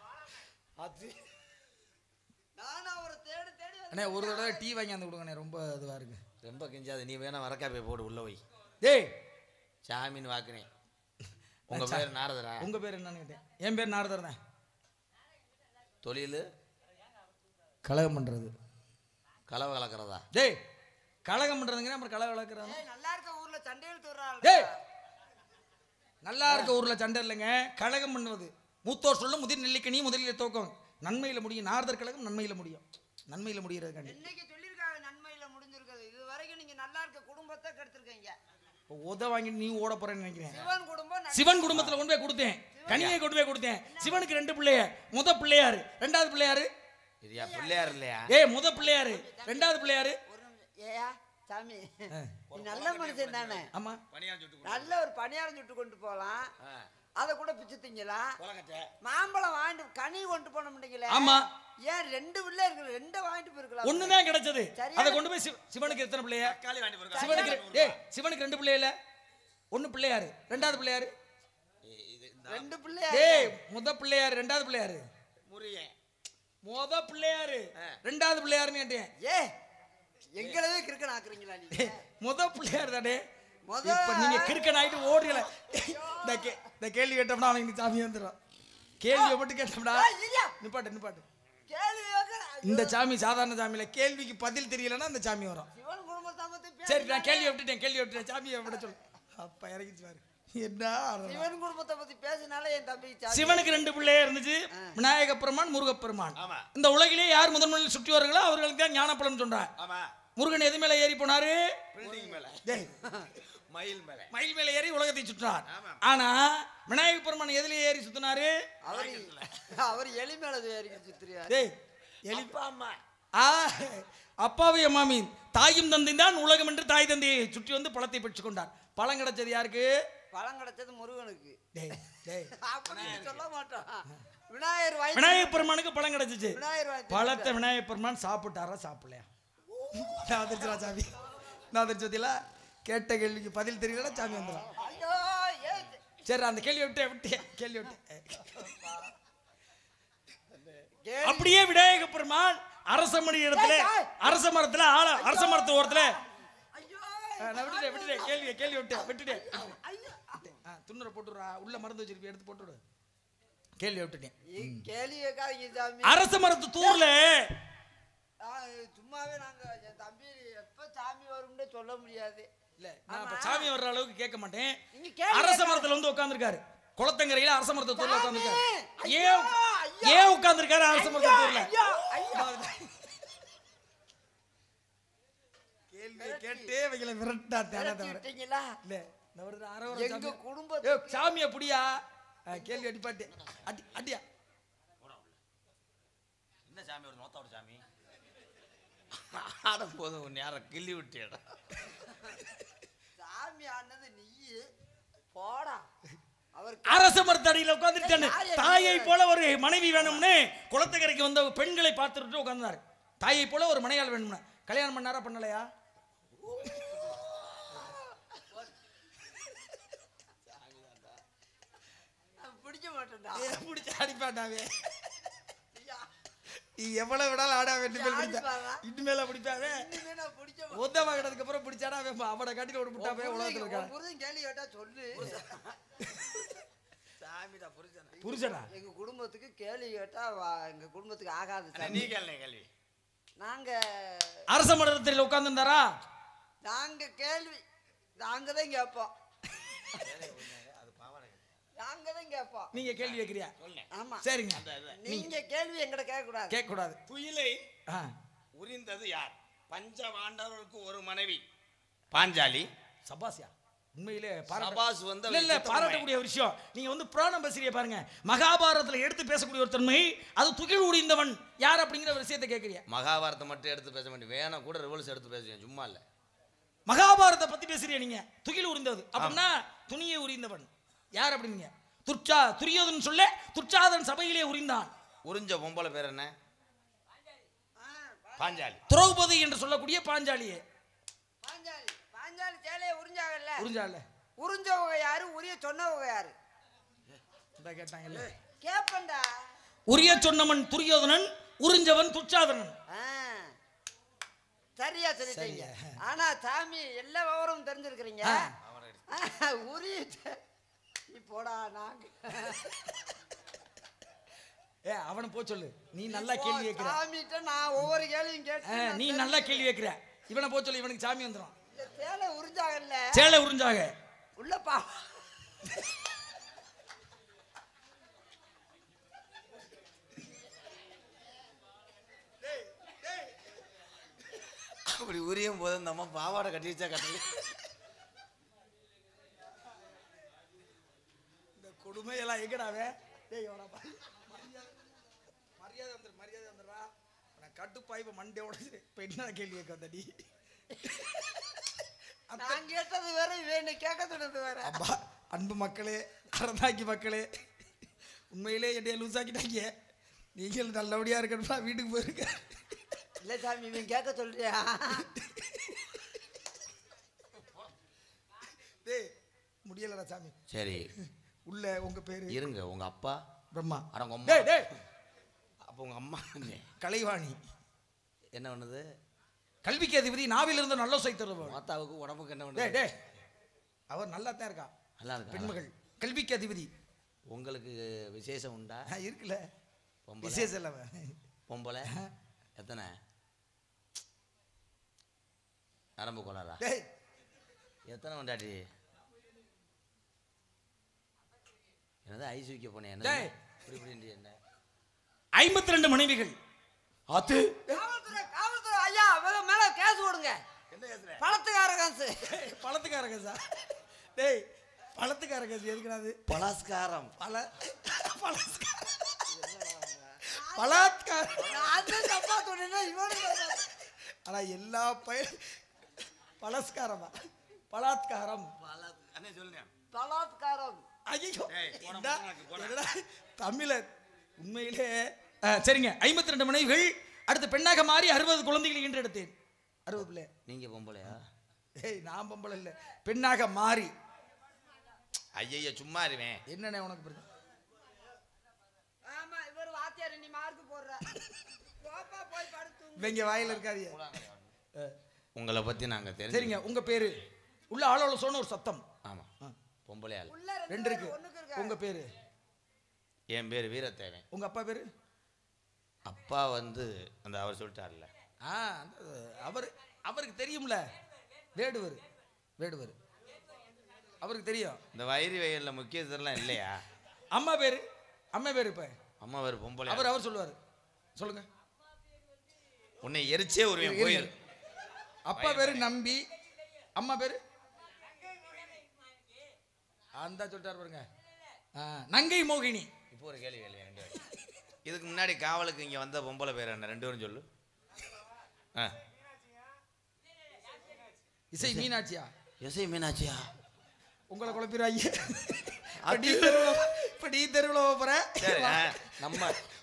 நானும் அவரை தேடி தேடி வந்து-
அண்ணே ஒரு தடவை டீ வாங்கி அந்த கொடுங்கண்ணே ரொம்ப இதுவாக இருக்கு
ரொம்ப கெஞ்சாது நீ வேணா வரக்கா போய் போடு உள்ள போய்
டேய்
சாமின்னு வாக்குறேன் உங்க பேர் நாரதரா
உங்கள் பேர் என்னன்னு கேட்டேன் என் பேர் நாரதர் தான்
தொழில்
கலகம் பண்ணுறது
கலவை கலக்கிறதா
டேய் கலகம் பண்ணுறதுங்க அப்புறம் கலகம் கலக்கிறது
ஏய், நல்லா இருக்க ஊர்ல சண்டையில் தூர்றாள்
டேய் நல்லா இருக்க ஊர்ல சண்டை இல்லைங்க கழகம் பண்ணுவது மூத்தோர் சொல்லும் முதிர் நெல்லிக்கனி முதலில் தோக்கம் நன்மையில முடியும் நாரதர் கழகம் நன்மையில முடியும் நன்மையில முடியறதுக்காண்டி
இன்னைக்கு சொல்லியிருக்காங்க நன்மையில முடிஞ்சிருக்குது இது வரைக்கும் நீங்க நல்லா இருக்க குடும்பத்தை கெடுத்திருக்கீங்க
இப்போ உத வாங்கிட்டு நீ ஓட போறேன்னு நினைக்கிறேன்
சிவன் குடும்பம் நன்-
சிவன் குடும்பத்துல கொண்டு போய் கொடுத்தேன் கனியை கொண்டு போய் கொடுத்தேன் சிவனுக்கு ரெண்டு பிள்ளைய முத பிள்ளையாரு ரெண்டாவது பிள்ளையாரு
இதுயா பிள்ளையார் இல்லையா
ஏய் முத பிள்ளையாரு ரெண்டாவது பிள்ளையாரு
ஒரு நிமிஷம். ஏயா சாமி நீ நல்ல மனுஷன் தானே
ஆமா
நல்ல ஒரு பணியாரம் சுட்டு கொண்டு போகலாம் அதை கூட பிச்சு திங்கலாம்
உலகத்தை
மாம்பழம் வாங்கிட்டு கனி கொண்டு போன முடியல
ஆமா
ஏன் ரெண்டு பிள்ளை இருக்கு ரெண்டை வாங்கிட்டு போயிருக்கலாம்
ஒண்ணுதான் கிடைச்சது
சரியான-
அதை கொண்டு போய் சிவ- சிவனுக்கு எத்தனை பிள்ளைய
தக்காளி வாங்கி போயிருக்கா
சிவனுக்கு ரெ- ஏய் சிவனுக்கு ரெண்டு பிள்ளைய இல்ல ஒண்ணு பிள்ளையாரு ரெண்டாவது பிள்ளையாரு
ரெண்டு பிள்ளை
டேய் முத பிள்ளையாரு ரெண்டாவது பிள்ளையாரு
முருகன்
முத பிள்ளையாரு ரெண்டாவது பிள்ளையாருன்னு கேட்டேன்
ஏ எங்களவே கிறுக்கன் ஆக்குறீங்களா நீங்க
டேய், முத பிள்ளையார் தானே
முத-
இப்ப நீங்க கிறுக்கன் ஆயிட்டு ஓடுறீங்களே இந்த கே- இந்த கேள்வி கேட்டோம்னா அவனுக்கு சாமி வந்துடும் கேள்வியை மட்டும் கேட்டோம்னா
ஏய், இல்லையா?
நிப்பாட்டு நிப்பாட்டு
கேள்வி கேட்கற-
இந்த சாமி சாதாரண சாமியில கேள்விக்கு பதில் தெரியலன்னா இந்த சாமி வரும்
சிவன் குடும்பத்தை பத்தி பேச-
சரி நான் கேள்வி விட்டுட்டேன் கேள்வி விட்டுட்டேன் சாமியை விட சொல்லு அப்ப இறங்கிச்சு பாரு என்ன ஆடுறா.
சிவன் குடும்பத்தை பத்தி பேசினாலே என் தம்பி சாமி
சிவனுக்கு ரெண்டு பிள்ளையா இருந்துச்சு விநாயக பெருமான் முருகப்பெருமான்
ஆமா.
இந்த உலகிலே யார் முதன் முதலில் சுற்றி வருங்களோ அவர்களுக்கு தான் ஞானப்பலன் சொல்றான்
ஆமா
முருகன் எது மேல ஏறி போனாரு
பில்டிங் மேல
டேய்,
மயில் மேல
மயில் மேல ஏறி உலகத்தை சுற்றினார்
ஆமா.
ஆனா விநாயக பெருமான் எதுல ஏறி சுத்தினாரு
அவர் அவர் எலி மேல ஏறிக்கிட்டு சுத்துறியாரு
டேய் எலி
அப்பா அம்மா
ஆ அப்பாவி அம்மாமி தாயும் தந்தை தான் உலகம் என்று தாய் தந்தையை சுற்றி வந்து பழத்தை பெற்றுக் கொண்டார் பழம் கிடைச்சது யாருக்கு
பழம் கிடைச்சது முருகனுக்கு
டேய் டேய்
அப்படி சொல்ல மாட்டோம் விநாயகர் வயசு
விநாயக பெருமானுக்கு பழம் கிடைச்சிச்சு
விநாயகர் வயசு
பழத்தை விநாயக பெருமான் சாப்பிட்டாரா சாப்பிடலையா நான் அதிர்ச்சிடா சாமி நான் அதிர்ச்சதில்ல கேட்ட கேள்விக்கு பதில் தெரியலன்னா சாமி வந்துடும்
ஐயோ ஏய்
சரி அந்த கேள்வி விட்டு விட்டு கேள்வி விட்டு
கேள்வி
அப்படியே விநாயக பெருமான் அரச மணி இடத்துல அரச மரத்துல ஆள அரச மரத்து ஓரத்துல
ஐயோ
ஆ, நான் விட்டுட்டேன் விட்டுட்டேன் கேள்வி கேள்வி விட்டேன் விட்டுட்டேன்
ஐயோ
ஆ, துண்ணுரை போட்டுடுறா உள்ள மருந்து வச்சிருப்பி எடுத்து போட்டுவிடு கேள்வி விட்டுட்டேன்
ஏய், கேள்வி கேட்காதீங்க சாமி
அரச மரத்து தூர்ல
ஆ, சும்மாவே நாங்க என் தம்பி எப்ப சாமி வரும்னு சொல்ல முடியாது
இல்ல நான் இப்ப சாமி வர்ற அளவுக்கு கேட்க மாட்டேன்
நீங்க கேள்வி
அரச மரத்துல வந்து உட்கார்ந்திருக்காரு குளத்தங்கரையில அரச மரத்து தூர்ல உட்கார்ந்திருக்காரு
ஐயோ,
ஏன்
ஐயோ.
ஏன் உட்கார்ந்திருக்காரு அரச மரத்து தூர்ல
ஐயோ ஐயோ
கேள்வி கேட்டே வைக்கல விரட்டா தேட
விரட்டி
தவிர
விட்டீங்களா
இல்ல இந்த ஒரு அரை ஒரு
எங்க
சாமி
குடும்பத்தை
ஏய், சாமி அப்படியா கேள்வி அடிப்பாட்டு அடி அடியா
என்ன சாமி ஒரு நோத்தோட சாமி ஆடும்போது உன் நேரம் கிள்ளி விட்டியடா
சாமி ஆனது நீ போடா அவர்
அரச மரத்தடியில் உட்காந்துருச்சானு
யார் யார்
தாயை
யார்?
போல ஒரு மனைவி வேணும்னு குளத்துக்கரைக்கு வந்த பெண்களை பார்த்துட்டு உட்கார்ந்தாரு தாயை போல ஒரு மனையாள் வேணும்னு கல்யாணம் பண்ணாரா பண்ணலையா
நான் பிடிக்க மாட்டேன்டா
பிடிச்ச அடிப்பாட்டாவே நீ எவ்வளவு விடாலும் ஆடா இனிமேல் பிடிச்சா
அடிப்பாவா?
இனிமேல பிடிப்பாவே
இனிமே நான் பிடிக்க மாட்டேன்
ஒத்த வாங்கினதுக்கு அப்புறம் பிடிச்சாடா அவன் அவனை காட்டில ஒரு முட்டாவே உலகத்துல இருக்கான்
புரிதன் கேள்வி கேட்டா சொல்லு
சாமிடா புரிச்சன
புருஷனா
எங்க குடும்பத்துக்கு கேள்வி கேட்டா வா- எங்க குடும்பத்துக்கு ஆகாது சாமி.
நீ கேள்வி கேள்வி
நாங்க
அரச மரத்தில் உட்கார்ந்துருந்தாரா
நாங்க கேள்வி நாங்க தான் கேட்போம் நாங்க தான் கேட்போம்
நீங்க கேள்வி கேட்கிறியா
ஆமா
சரிங்க
நீங்க கேள்வி எங்கிட்ட கேட்க கூடாது
கேட்க கூடாது
துயிலை
ஆ,
உரிந்தது யார் பஞ்ச பாண்டவருக்கு ஒரு மனைவி பாஞ்சாலி
சபாசியா உண்மையிலே பாராட்ட
சபாஸ் வந்து
இல்ல இல்ல
அவன்
பாராட்டக்கூடிய ஒரு விஷயம் நீங்க வந்து புராணம் பேசுறீங்க பாருங்க மகாபாரதத்துல எடுத்து பேசக்கூடிய ஒரு தன்மை அது துகில் உடிந்தவன் யார் அப்படிங்கிற ஒரு விஷயத்தை கேட்கறியா
மகாபாரதம் மட்டும் எடுத்து பேச வேண்டிய வேணா கூட ரிவல்ஸ் எடுத்து பேசுவேன் சும்மா இல்ல
மகாபாரதத்தை பத்தி பேசுறீங்க நீங்க துகில் உரிந்தது அப்படின்னா துணியை உரிந்தவன் யார் அப்படிங்க துர்ச்சா துரியோதன் சொல்ல துர்ச்சாதன் சபையிலே உரிந்தான்
உறிஞ்ச பொம்பளை பேர் என்ன பாஞ்சாலி
திரௌபதி என்று சொல்லக்கூடிய பாஞ்சாலியே
பாஞ்சாலி பாஞ்சாலி சேலையை உறிஞ்சாங்கல்ல
உறிஞ்சால
உறிஞ்சவங்க யாரு உரிய சொன்னவங்க யாரு
இந்த கேட்டாங்கல்ல
கேப்பண்டா
உரிய சொன்னவன் துரியோதனன் உறிஞ்சவன் துர்ச்சாதனன்
ஆ. சரியா சொல்லிட்டீங்க ஆனா சாமி எல்லா விவரமும் தெரிஞ்சிருக்கிறீங்க
ஆ.
ஆ, உரிய ச- நீ போடா நாங்க
ஏ அவனை போ சொல்லு நீ நல்லா கேள்வி கேட்கிற
சாமிகிட்ட நான் ஒவ்வொரு கேள்வியும்
ஆ,
கேட்டு
நீ நல்லா கேள்வி கேட்கிற இவனை போ சொல்லு இவனுக்கு சாமி வந்துடும்
இந்த சேலை உறிஞ்சாங்கல்ல
சேலை உறிஞ்சாக
உள்ளப்பா
அப்படி உரியும் போது நம்ம பாவாடை கட்டி வச்சா கட்டல
இந்த கொடுமையெல்லாம் எங்கடாவே டேய் இவனை பாரு. மரியாதை மரியாதை வந்துரு மரியாதை வந்துடுறா நான் கட்டுப்பாய் இப்போ மண்டே உடச்சு இப்போ என்ன கேள்வி கேட்க வந்த நீ
நான் கேட்டது வேற இவன் கேட்க சொன்னது வேற
அப்பா அன்பு மக்களே அறந்தாக்கி மக்களே உண்மையிலே என்னைய லூசாக்கிட்டாங்க நீங்கள் நல்லபடியாக இருக்கணும்னா வீட்டுக்கு போயிருக்க
இல்ல சாமி இவன் கேட்க சொல்றியா
டேய் முடியலடா சாமி
சரி
உள்ள உங்க பேரு
இருங்க உங்க அப்பா
பிரம்மா
அட உங்க அம்மா
டேய் டேய்
அப்போ உங்க அம்மா
கலைவாணி
என்ன பண்ணுது
கல்விக்கு அதிபதி நாவில் இருந்து நல்ல சை தருவார்
மாத்தாவுக்கு உடம்புக்கு என்ன
டேய்
பண்ணுது
டேய் அவர் நல்லா தான் இருக்கா
நல்லா இருக்கா
பெண்மகள் கல்விக்கு அதிபதி
உங்களுக்கு விசேஷம் உண்டா
ஆ, இருக்குல்ல
பொம்பளை?
விசேஷம் இல்ல
பொம்பளை எத்தனை நரம்பு கோளாரா
டேய்
எத்தனை கொண்டாடி என்னது ஐஸ் வைக்க போனேன்
டேய்.
என்ன இப்படி இப்படி என்ன
ஐம்பத்தி ரெண்டு மனைவிகள் அது
காவல்துறை காவல்துறை ஐயா அவங்க மேல கேஸ் போடுங்க
என்ன பேசுற
பழத்துக்கார காசு
பழத்துக்கார கேசா டேய் பழத்துக்கார கேஸ் எதுக்குறாது
பலாஸ்காரம்
பல பலாத்கார பலாத்கார
நான் அது தப்பா சொன்னேன்னா இவனுக்கு
ஆனா எல்லா பய பலஸ்காரமா பலாத்காரம்
பலா அண்ணே சொல்லுங்க
பலாத்காரம்
ஐயோ
ஏய், போடா,
என்னடா,
போடா, போடா.
என்னடா, தமிழ உண்மையிலே ஆ, சரிங்க ஐம்பத்தி ரெண்டு மனைவிகள் அடுத்து பெண்ணாக மாறி அறுபது குழந்தைகள் ஈன்று எடுத்தேன் அறுபது பிள்ளை
நீங்க பொம்பளையா
ஏய் நான் பொம்பளை இல்லை பெண்ணாக மாறி
ஐயய்ய சும்மா இருவேன்
என்னண்ணே உனக்கு பிரச்சனை
ஆமா இவர் வாத்தியார் நீ மார்க் போடுற போப்பா போய் படுத்து
இவங்க வாயில இருக்காதிய
உங்களை பத்தி நாங்க தெரிஞ்சு
சரிங்க உங்க பேரு உள்ள ஆளோட சொன்ன ஒரு சத்தம்
ஆமா பொம்பளையாள்
உள்ள
ரெண்டு இருக்கு
ஒண்ணுக்கு இருக்கா
உங்க பேரு
என் பேர் வீரத்தேவன்
உங்க அப்பா பேரு
அப்பா வந்து அந்த அவர் சொல்லிட்டார்ல
ஆ அந்த அவர் அவருக்கு தெரியும்ல வேடுவர் வேடுவர் அவருக்கு தெரியும்
இந்த வயிறு வயல்ல முக்கியத்துவம்லாம் இல்லையா
அம்மா பேரு அம்மா பேரு இப்ப
அம்மா வேறு பொம்பளை
அவர் அவர் சொல்லுவார் சொல்லுங்க
உன்னை எரிச்சே ஒருவன்
இருங்க.
போயிரு
அப்பா பேரு நம்பி அம்மா பேரு அந்த சொல்லிட்டார் பாருங்க ஆ, நங்கை மோகினி
இப்போ ஒரு கேள்வி கேள்வி ரெண்டு பேரும். இதுக்கு முன்னாடி காவலுக்கு இங்க வந்த பொம்பளை பேர் என்ன ரெண்டு பேரும் சொல்லு ஆ
இசை மீனாட்சியா
எஸ்ஐ மீனாட்சியா
உங்களை குழப்பிடுவாங்க இப்ப நீ தெருவில் இப்போ நீ தெருவில் போகிறேன்
சரி ஆ, நம்ம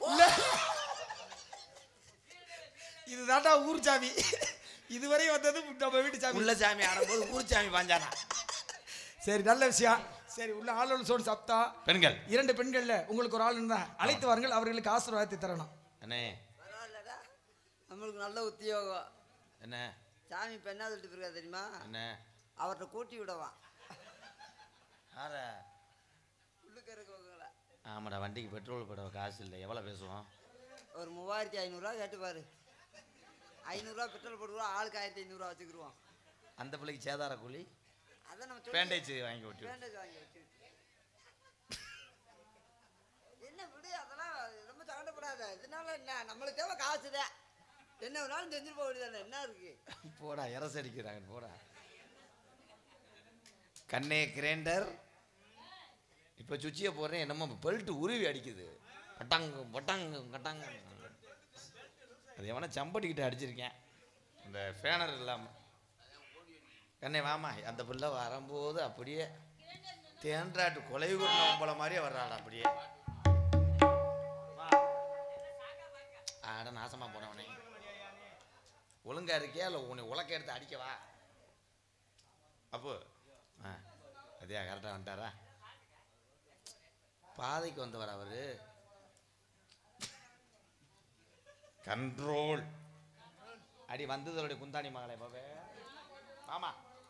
இதுதான்டா ஊர் சாமி இதுவரை வந்தது நம்ம வீட்டு சாமி
உள்ள சாமி ஆடும்போது ஊர் சாமி பாஞ்சானா
சரி நல்ல விஷயம் சரி உள்ள ஆளோட சோடு சாப்பிட்டா
பெண்கள்
இரண்டு பெண்கள்ல உங்களுக்கு ஒரு ஆள் இருந்தா அழைத்து வாருங்கள் அவர்களுக்கு ஆசீர்வாதத்தை தரணும்
அண்ணே
பரவாயில்லடா நம்மளுக்கு நல்ல உத்தியோகம்
என்ன
சாமி இப்போ என்ன சொல்லிட்டு போயிருக்கா தெரியுமா
என்ன
அவர்கிட்ட கூட்டி விடவான்
ஆற
உள்ளுக்க இருக்கவங்கள
ஆமாடா வண்டிக்கு பெட்ரோல் போட காசு இல்லை எவ்வளோ பேசுவோம்
ஒரு மூவாயிரத்தி ஐநூறுரூவா கேட்டுப்பாரு ஐநூறுரூவா பெட்ரோல் போட்டுருவோம் ஆளுக்கு ஆயிரத்தி ஐநூறுரூவா வச்சுக்கிருவோம்
அந்த பிள்ளைக்கு சேதார கூலி
அதை நம்ம சொல்லி-
பேண்டேஜ் வாங்கி விட்டு
பேண்டேஜ் வாங்கி வச்சு என்ன விடு அதெல்லாம் ரொம்ப சங்கடப்படாத இதனால என்ன நம்மளுக்கு தேவை காசு தான் என்ன வேணாலும் செஞ்சுட்டு போக வேண்டியதானே என்ன இருக்கு
போடா இரசு அடிக்கிறாங்க போடா கண்ணே கிரைண்டர் இப்போ சுச்சியை போடுறேன் என்னமோ பெல்ட் உருவி அடிக்குது பட்டாங்கு பட்டாங்கு கட்டாங்கு அது எவனா சம்பட்டிக்கிட்ட அடிச்சிருக்கேன் இந்த ஃபேனர் இல்லாமல் கண்ணே வாமா அந்த பிள்ளை வரும்போது அப்படியே தேன்றாட்டு கொலை குருணம் போல மாதிரியே வர்றாள் அப்படியே வா. ஆட நாசமா போனவனே ஒழுங்கா இருக்கியா இல்லை உன்னை உலக்க எடுத்து அடிக்கவா அப்போ ஆ அதே கரெக்டாக வந்துட்டாரா பாதைக்கு வந்தவர் அவரு கண்ட்ரோல் அடி வந்ததோடைய குந்தாணி மகளே பாபே ஆமா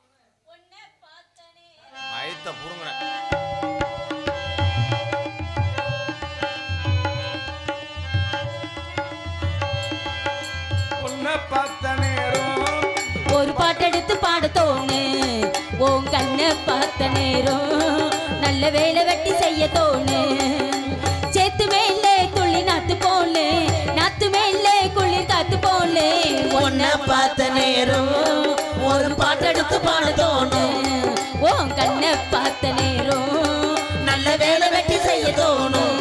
மயத்த புடுங்குறேன்
உன்னை பார்த்த நேரம்
ஒரு பாட்டெடுத்து பாட தோணு உன் கண்ணை பார்த்த நேரம் நல்ல வேலை வெட்டி செய்ய தோணு சேத்து மேலே துள்ளி நாத்து போலே நாத்து மேலே குளிர் காத்து போலே
உன்னை பார்த்த நேரம் ஒரு பாட்டெடுத்து பாட தோணும்
உன் கண்ணை பார்த்த நேரம்
நல்ல வேலை வெட்டி செய்ய தோணும்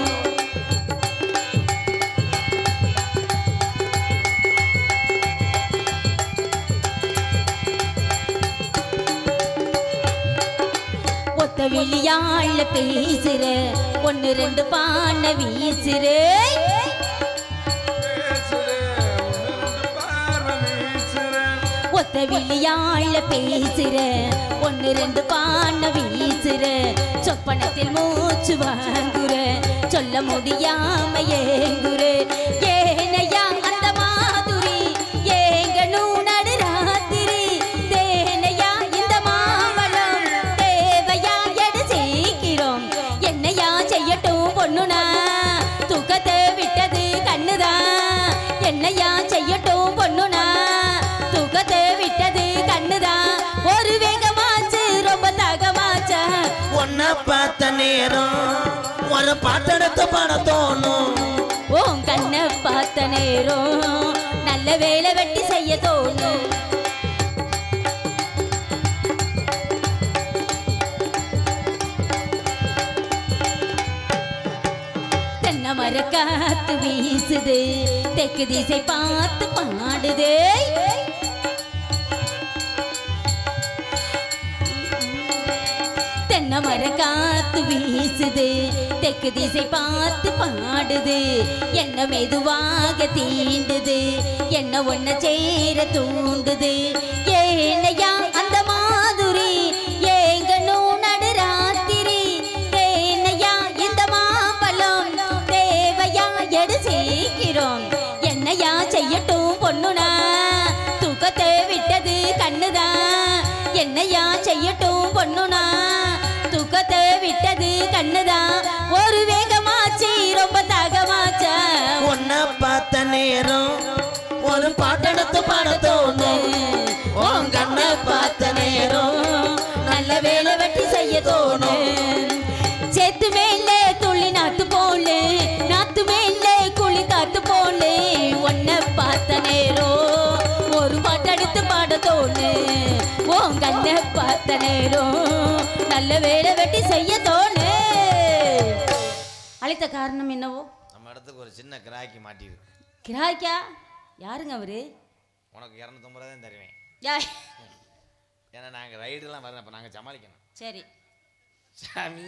ஒத்த விழியாழ பேசுற ஒன்னு ரெண்டு பான வீசுற
பேசுறே ஒன்று ரெண்டு பார்வை வீசுறே
ஒத்த விழியாழ பேசுற ஒன்னு ரெண்டு பான வீசுற சொப்பனத்தில் மூச்சு வாங்குற சொல்ல முடியாம ஏங்குற ஏனையா அந்த மாதுரி ஏங்கணும் நடு ராத்திரி தேனையா இந்த மாம்பழம் தேவையா எடு சீக்கிரம் என்னையா செய்யட்டும் பொண்ணுனா தூக்கத்தை விட்டது கண்ணுதான் என்னையா செய்யட்டும் பொண்ணுனா தூக்கத்தை விட்டது கண்ணுதான் ஒரு வேகமாச்சு ரொம்ப தாகமாச்சா
உன்னை பார்த்த நேரம் ஒரு பாட்டெடுத்து பாட தோணும்
உன் கண்ணை பார்த்த நேரம் நல்ல வேலை வெட்டி செய்ய தோணும் தென்னை மர காத்து வீசுது தெற்கு திசை பார்த்து பாடுதே தென்னை மர காத்து வீசுது தெற்கு திசை பார்த்து பாடுது என்ன மெதுவாக தீண்டுது என்ன ஒன்ன சேர தூண்டுது ஏனையா அந்த மாதுரி ஏங்கணும் நடு ராத்திரி தேனையா இந்த மாம்பழம் தேவையா எடு சீக்கிரம் என்னையா செய்யட்டும் பொண்ணுனா தூக்கத்தை விட்டது கண்ணுதான் என்னையா செய்யட்டும் பொண்ணுனா தூக்கத்தை விட்டது கண்ணுதான் ஒரு வேகமாச்சு ரொம்ப தாகமாச்சா
உன்னை பார்த்த நேரம் ஒரு பாட்டெடுத்து பாட தோணும் உன் கண்ணை பார்த்த நேரம் நல்ல வேலை வெட்டி செய்ய தோணும்
சேத்து மேலே துள்ளி நாத்து போலே நாத்து மேலே குளி காத்து போலே உன்னை பார்த்த நேரம் ஒரு பாட்டெடுத்து பாட தோணு உன் கண்ணை பார்த்த நேரம் நல்ல வேலை வெட்டி செய்ய தோணு அழைத்த காரணம் என்னவோ
நம்ம இடத்துக்கு ஒரு சின்ன கிராக்கி மாட்டிருக்கு
கிராய்க்கா யாருங்க அவரு
உனக்கு இரநூத்தம்பது ரூபா தான் தருவேன்
யா
ஏன்னா நாங்கள் ரைடுலாம் வரேன் அப்போ நாங்கள் சமாளிக்கணும்
சரி
சாமி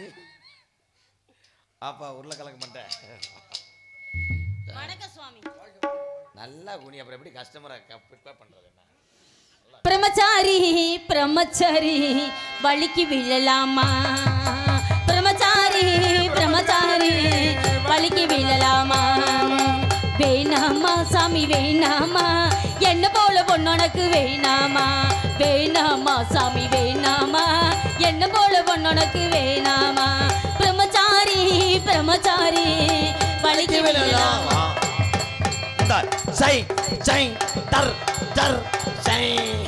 அப்பா உருளைக்கிழங்கு மாட்டேன்
வணக்கம் சுவாமி
நல்லா குனி அப்புறம் எப்படி கஸ்டமரை ப்ரிப்பேர் பண்ணுறது என்ன
பிரம்மச்சாரி பிரம்மச்சாரி வலிக்கு விழலாமா பிரம்மச்சாரி பிரம்மச்சாரி வலிக்கு விழலாமா வேணாமா சாமி வேணாமா என்ன போல பொண்ணுனக்கு வேணாமா வேணாமா சாமி வேணாமா என்ன போல பொண்ணுனக்கு வேணாமா பிரம்மச்சாரி பிரம்மச்சாரி வலிக்கு விழலாமா
இந்த சை சை டர் டர் சை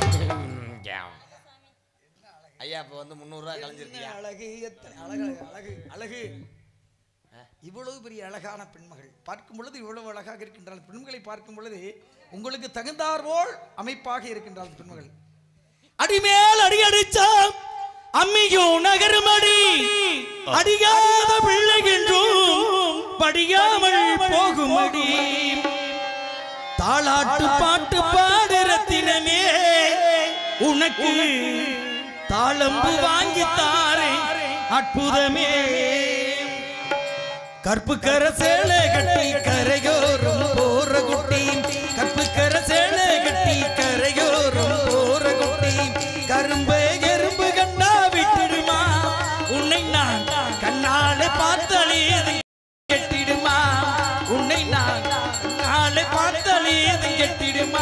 ஐயா இப்போ வந்து முந்நூறுரூவா கலைஞ்சிருக்கியா
அழகு எத்தனை அழகு அழகு அழகு இவ்வளவு பெரிய அழகான பெண்மகள் பார்க்கும் பொழுது இவ்வளவு அழகாக இருக்கின்றாள் பெண்களை பார்க்கும் பொழுது உங்களுக்கு தகுந்தார் போல் அமைப்பாக இருக்கின்றாள் பெண்மகள் அடிமேல் அடி அடிச்சா அம்மியும் நகருமடி அடியாத பிள்ளைகின்றும் படியாமல் போகுமடி தாளாட்டு பாட்டு பாடு ரத்தினமே உனக்கு தாளம்பு வாங்கி தாரே அற்புதமே கற்பு கர சேலை கட்டி கரையோரும் போற குட்டி கற்பு கர சேலை கட்டி கரையோரும் போற குட்டி கரும்பு எறும்பு கண்டா விட்டுடுமா உன்னை நான் கண்ணாலே பார்த்தாலே அது கெட்டிடுமா உன்னை நான் கண்ணாலே பார்த்தாலே அது கெட்டிடுமா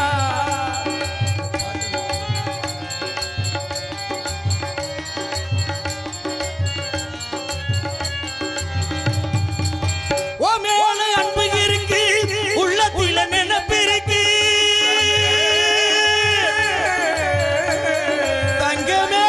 ஓ மேல அன்பு இருக்கு உள்ளத்தில நினைப்பு இருக்கு தங்கமே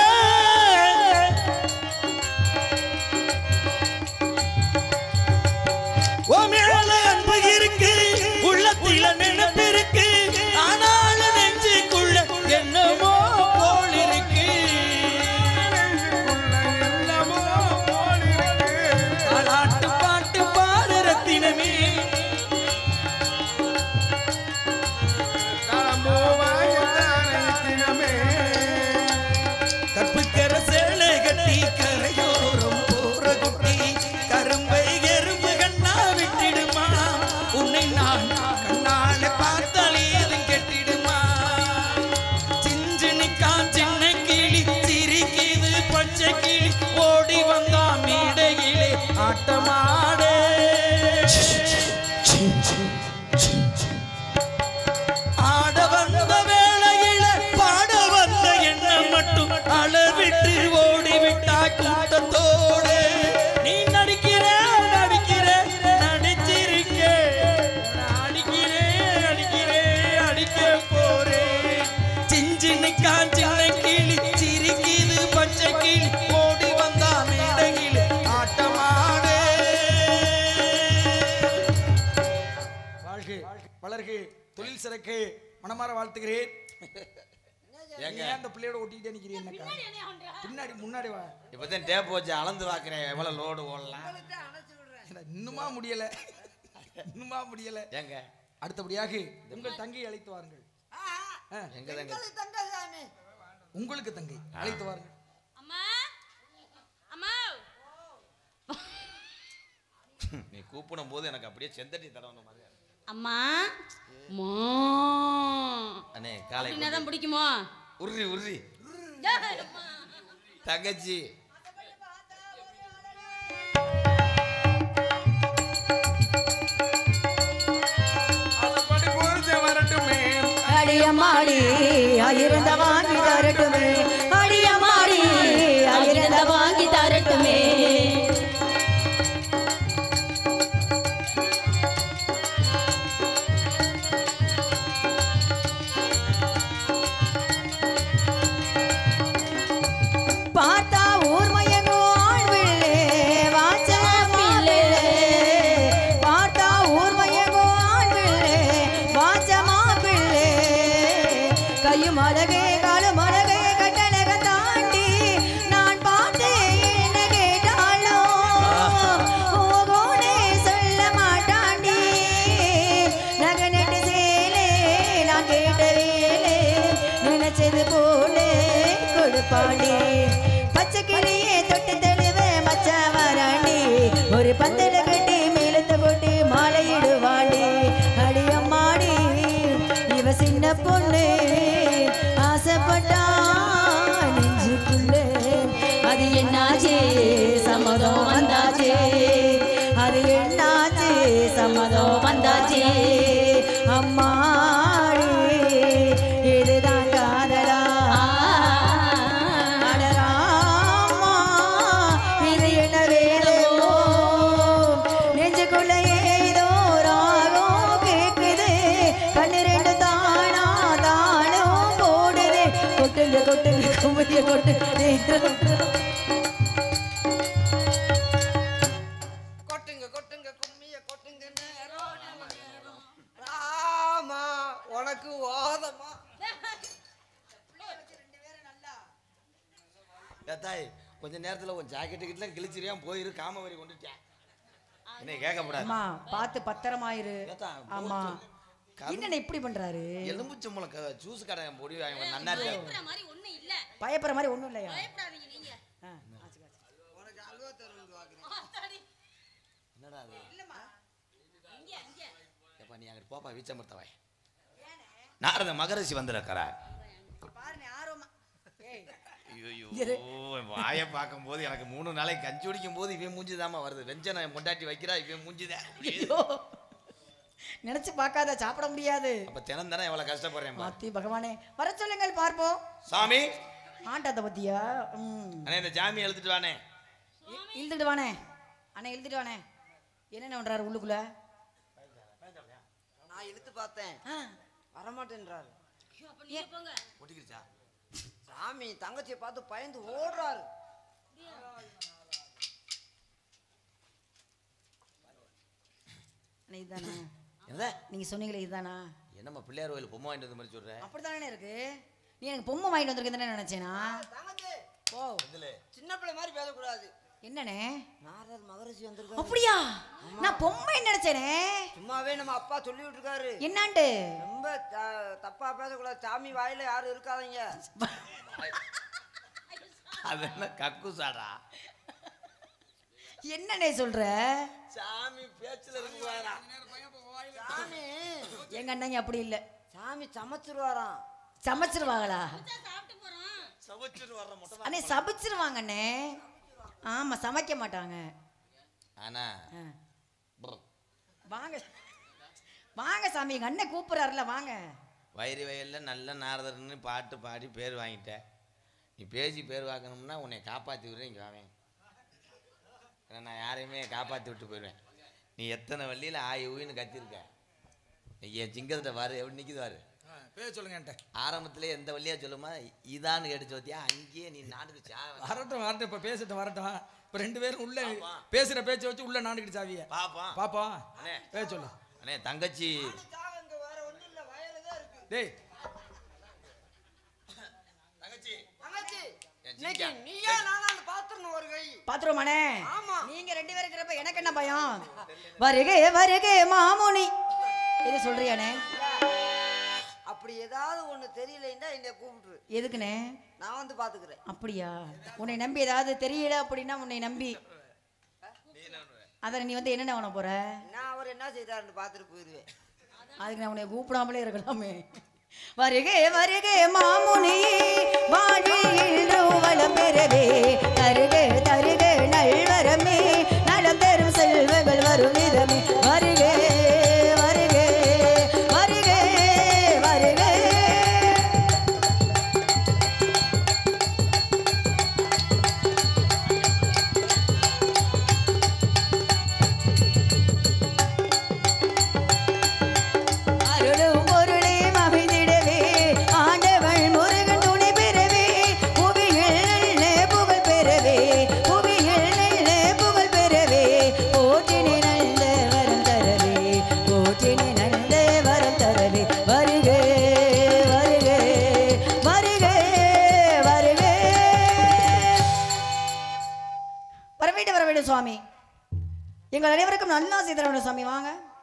ஓ மேல அன்பு இருக்கு உள்ளத்தில நினைப்பு இருக்கு ஆனாலும் நெஞ்சுக்குள்ள என்னமோ போல் இருக்கு
என்னமோ போல் இருக்கு.
தாலாட்டு பாட்டு பாடு ரத்தினமே
தாம்பூவாயத்தானே தினமே.
கற்புக்கர சேலை கட்டி கரையோரம் போற குட்டி கரும்பை எறும்பு கண்ணா விட்டிடுமா உன்னை நான் கண்ணால பார்த்தாலே அது கெட்டிடுமா சிஞ்சினிக்கான் சின்ன கிளி சிரிக்குது பச்சை கிளி ஓடி வந்தா மேடையிலே ஆட்டமாடே ஆட வந்த வேளையில பாட வந்த எண்ணம் மட்டும் அளவிட்டு ஓடிவிட்டா கூட்டத்தோடு நீ நடிக்கிற நடிக்கிற நடிச்சிருக்க அடிக்கிறே அடிக்கிறே அடிக்க போறேன் சிஞ்சினுக்கா சின்ன கிளி சிரிக்குது பச்சை கிளி ஓடி வந்தா மேடையில் ஆட்டமாடே வாழ்க வளர்க தொழில் சிறக்கு மனமாற வாழ்த்துகிறேன்
ஏங்க
ஏன் அந்த பிள்ளையோட ஒட்டிக்கிட்டே நிக்கிறீங்க என்னக்கா? பின்னாடி முன்னாடி வா
இப்போ தான் டேப் வச்சு அளந்து பார்க்குறேன் எவ்வளோ லோடு ஓடலாம்
அணைச்சு விடுறேன்
என்ன, இன்னுமா முடியல இன்னுமா முடியல
ஏங்க
அடுத்தபடியாக உங்கள் தங்கை அழைத்து வாருங்கள்
ஆ,
ஆ,
எங்க தங்க
எங்களுக்கு தங்க சாமி
உங்களுக்கு தங்கை அழைத்து வாருங்கள்
அம்மா அம்மா
நீ கூப்பிடும் போது எனக்கு அப்படியே செந்தட்டி தடவன மாதிரி இருக்கு.
அம்மா மா
அண்ணே காலை
அப்படின்னா தான் பிடிக்குமோ
உர்ரி உர்ரி
ஏய், அம்மா.
தங்கச்சி
அதுபடி புரிஞ்ச வரட்டுமே
அடியம்மாடி அகிருந்த வாங்கி தரட்டுமே அடியம்மாடி
அகிருந்த வாங்கி தரட்டுமே
பார்த்தா ஊர்மயங்கோ ஆண்பிள்ளே வாச்சமா பிள்ளை பார்த்தா ஊர்மயங்கோ ஆண்பிள்ளே வாச்சமா பிள்ளை கையும் அழகே கால வாடி பச்சை கிளியே தொட்டு தெளிவ மச்ச வராண்டி ஒரு பந்தல கட்டி மேலத்த கொட்டி மாலையிடுவாடி அடியம்மாடி இவ சின்ன பொண்ணு ஆசைப்பட்டா நெஞ்சுக்குள்ளே அது என்னாச்சு சம்மதம் வந்தாச்சு அது என்னாச்சு சம்மதம் வந்தாச்சு அம்மாடி இதுதான் காதலா அடராமா, இது என்ன வேலையோ? நெஞ்சுக்குள்ள ஏதோ ராகம் கேக்குது. கண்ணு ரெண்டு தானா தாளம் போடுது. கொட்டுங்க கொட்டுங்க கும்பிட்டு கொட்டு
கொட்டுங்க கொட்டுங்க கும்மிய கொட்டுங்க நேரம் நேரம். ராமா உனக்கு ஓதமா
ஏத்தாய் கொஞ்ச நேரத்துல உன் ஜாக்கெட்டு கிட்ட கிழிச்சிரியா போயிரு காமவரி கொண்டுட்டேன் என்னை கேட்கக்கூடாது
அம்மா பார்த்து பத்திரமாயிரு
ஏத்தா,
ஆமா
கரு-
என்னண்ணே இப்படி பண்றாரு
எலும்புச்சம்பளம் க ஜூஸ் கடை பொடி வாங்கி நன்னா இருக்காது
மாதிரி ஒண்ணு இல்ல
பயப்படுற மாதிரி ஒண்ணும் இல்லையா
பயப்படாதீங்க நீங்க
ஆ, ஆச்சு, ஆச்சு.
உனக்கு அல்வா தருவது வாக்குறேன்
ஆத்தாடி.
என்னடா அது
இங்க இங்க
எப்பா நீ அங்கிட்டு போப்பா வீச்சமர்த்தவாய் நாரத மகரிஷி வந்திருக்கிறா
பாருண்ணே ஆர்வமா ஏய்
ஐயோ வாயை பார்க்கும்போது எனக்கு மூணு நாளைக்கு கஞ்சி குடிக்கும் போது இவன் மூஞ்சிதாம்மா வருது வெஞ்சனை பொண்டாட்டி வைக்கிறா இவன் மூஞ்சிதான்
ஐயோ நினைச்சு பார்க்காத சாப்பிட முடியாது
அப்ப தினம் தானே எவ்வளவு கஷ்டப்படுறேன் பாரு.
மாத்தி பகவானே வர சொல்லுங்கள் பார்ப்போம்
சாமி
ஆண்டத்தை பத்தியா ம்
அண்ணே இந்த ஜாமி எழுதிட்டு வானே
இ- இழுத்துட்டு வானே அண்ணே இழுத்துட்டு வானே என்னென்ன பண்றாரு உள்ளுக்குள்ள
நான் இழுத்து பார்த்தேன்
ஆ,
வரமாட்டேன்றாரு
ஐயோ, அப்ப நீங்க போங்க
ஒட்டிக்கிடுச்சா
சாமி தங்கச்சியை பார்த்து பயந்து ஓடுறாரு
அண்ணே இதுதானா
என்னதா
நீங்க சொன்னீங்களே இதுதானா
என்னம்மா பிள்ளையார் கோயில் பொம்மை வாங்கிட்டு வந்த மாதிரி சொல்ற
அப்படித்தானே இருக்கு நீ எனக்கு பொம்மை வாங்கிட்டு வந்திருக்கேன் நினைச்சேனா
தங்கச்சி
ஓ
இதுல
சின்ன பிள்ளை மாதிரி பேசக்கூடாது
என்னண்ணே
நாரதர் மகரிஷி வந்திருக்காரு
அப்படியா நான் பொம்மை நினைச்சேனே
சும்மாவே நம்ம அப்பா சொல்லி விட்டுருக்காரு
என்னாண்டு
ரொம்ப த- தப்பா பேசக்கூடாது சாமி வாயில யாரும் இருக்காதீங்க
அது என்ன கக்குசாடா
என்னண்ணே சொல்ற
சாமி பேச்சுல இருக்குவாரா
சாமி
எங்க அண்ணங்க அப்படி இல்ல
சாமி சமைச்சிருவாராம்
சமைச்சிருவாங்களா
சாப்பிட்டு போறோம்
சமைச்சிட்டு வர்ற மொட்டை
அண்ணே சமைச்சிருவாங்க அண்ணே ஆமா சமைக்க மாட்டாங்க
ஆனா
ஆ.
brr,
வாங்க வாங்க சாமி எங்க அண்ணன் கூப்பிடுறாருல வாங்க
வயிறு வயல்ல நல்ல நாரதர்னு பாட்டு பாடி பேர் வாங்கிட்ட நீ பேசி பேர் வாங்கணும்னா உன்னை காப்பாற்றி விடுறேன் இங்கே வாவேன் ஏன்னா நான் யாரையுமே காப்பாற்றி விட்டு போயிடுவேன் நீ எத்தனை வள்ளியில் ஆயி ஊயின்னு கத்திருக்க நீ என் சிங்கத்தை பாரு எப்படி நிற்கிது பாரு
பேர் சொல்லுங்க என்கிட்ட
ஆரம்பத்திலே எந்த வழியா சொல்லுமா இதான்னு கேட்டு சோத்தியா அங்கேயே நீ நாட்டுக்கு சா
வரட்டும் வரட்டும் இப்போ பேசட்டும் வரட்டும் இப்போ ரெண்டு பேரும் உள்ள பேசுற பேச்சை வச்சு உள்ள நாண்டுக்கிட்டு சாவிய
பாப்போம்
பாப்பா
அண்ணே.
பேர் சொல்லு
அண்ணே தங்கச்சி
இங்க வேற ஒண்ணும் இல்ல வயல தான் இருக்கு
டேய்
தங்கச்சி
தங்கச்சி
என்
இன்னைக்கு
ஜிங்கா.
நீயா நானும் பாத்துறணும் ஒரு கை
பாத்துருமானே
ஆமா.
நீங்க ரெண்டு பேரும் இருக்கிறப்ப எனக்கு என்ன பயம் வருகே வருகே மாமுனி இது சொல்றியானே
அப்படி ஏதாவது ஒண்ணு தெரியலைன்னா என்னை கூப்பிட்டுரு
எதுக்குண்ணே
நான் வந்து பாத்துக்கிறேன்
அப்படியா உன்னை நம்பி ஏதாவது தெரியல அப்படின்னா உன்னை நம்பி அத நீ வந்து என்னென்ன பண்ண போற
நான் அவர் என்ன செய்தாருன்னு பார்த்துட்டு போயிடுவேன்
அதுக்கு நான் உன்னை கூப்பிடாமலே இருக்கலாமே வருகே வருகே மாமுனி வாழில் வளம் பெறவே தருக தருக நல்வரமே நலம் பெறும் செல்வங்கள் வரும் விதமே வருகே வருகே வருகே வருகே அருளும் பொருளே மகிழ்ந்திடவே ஆண்டவள் முருகன் துணை பெறவே புவியில் நல்ல புகழ் பெறவே புவியில் நல்ல புகழ் பெறவே போற்றினி நல்ல வரம் தரவே போற்றினி நல்ல வரம் தரவே வருக வருக வருக வருக வரவேண்டு வரவேண்டு சுவாமி எங்கள் அனைவருக்கும் நல்லாசி தர வேண்டும் சுவாமி வாங்க